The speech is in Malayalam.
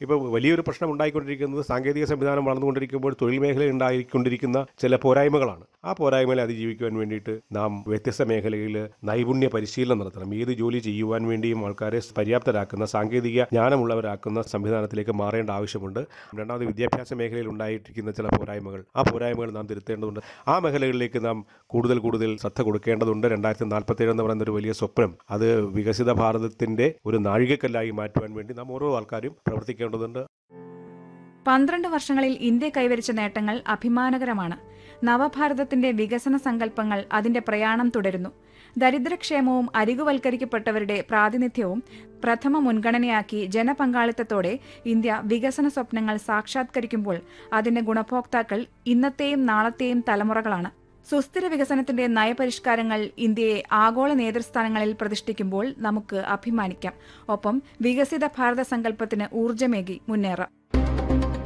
ഇപ്പോൾ വലിയൊരു പ്രശ്നം ഉണ്ടായിക്കൊണ്ടിരിക്കുന്നത് സാങ്കേതിക സംവിധാനം വളർന്നുകൊണ്ടിരിക്കുമ്പോൾ തൊഴിൽ മേഖലയിൽ ഉണ്ടായിക്കൊണ്ടിരിക്കുന്ന ചില പോരായ്മകളാണ് ആ പോരായ്മകളെ അതിജീവിക്കുവാൻ വേണ്ടിയിട്ട് നാം വ്യത്യസ്ത മേഖലയിൽ നൈപുണ്യ പരിശീലനം നടത്തണം ഏത് ജോലി ചെയ്യുവാൻ വേണ്ടിയും ആൾക്കാരെ പര്യാപ്തരാക്കുന്ന സാങ്കേതിക ജ്ഞാനമുള്ളവരാക്കുന്ന സംവിധാനത്തിലേക്ക് മാറേണ്ട ആവശ്യമുണ്ട് രണ്ടാമത് വിദ്യാഭ്യാസ മേഖലയിൽ ഉണ്ടായിരിക്കുന്ന ചില പോരായ്മകൾ ആ പോരായ്മകൾ നാം തിരുത്തേണ്ടതുണ്ട് ആ മേഖലകളിലേക്ക് നാം കൂടുതൽ കൂടുതൽ ശ്രദ്ധ കൊടുക്കേണ്ടതുണ്ട് രണ്ടായിരത്തി നാൽപ്പത്തേഴ് എന്ന് പറയുന്ന ഒരു വലിയ സ്വപ്നം അത് വികസിത ഭാരതത്തിന്റെ ഒരു നാഴികക്കല്ലായി മാറ്റുവാൻ വേണ്ടി നാം ഓരോ ആൾക്കാരും പ്രവർത്തിക്കേണ്ടതുണ്ട് പന്ത്രണ്ട് വർഷങ്ങളിൽ ഇന്ത്യ കൈവരിച്ച നേട്ടങ്ങൾ അഭിമാനകരമാണ് നവഭാരതത്തിന്റെ വികസന സങ്കല്പങ്ങൾ അതിന്റെ പ്രയാണം തുടരുന്നു ദരിദ്രക്ഷേമവും അരികുവൽക്കരിക്കപ്പെട്ടവരുടെ പ്രാതിനിധ്യവും പ്രഥമ മുൻഗണനയാക്കി ജനപങ്കാളിത്തത്തോടെ ഇന്ത്യ വികസന സ്വപ്നങ്ങൾ സാക്ഷാത്കരിക്കുമ്പോൾ അതിന്റെ ഗുണഭോക്താക്കൾ ഇന്നത്തെയും നാളത്തെയും തലമുറകളാണ് സുസ്ഥിര വികസനത്തിന്റെ നയപരിഷ്കാരങ്ങൾ ഇന്ത്യയെ ആഗോള നേതൃസ്ഥാനങ്ങളിൽ പ്രതിഷ്ഠിക്കുമ്പോൾ നമുക്ക് അഭിമാനിക്കാം ഒപ്പം വികസിത ഭാരത സങ്കല്പത്തിന് ഊർജ്ജമേകി മുന്നേറാം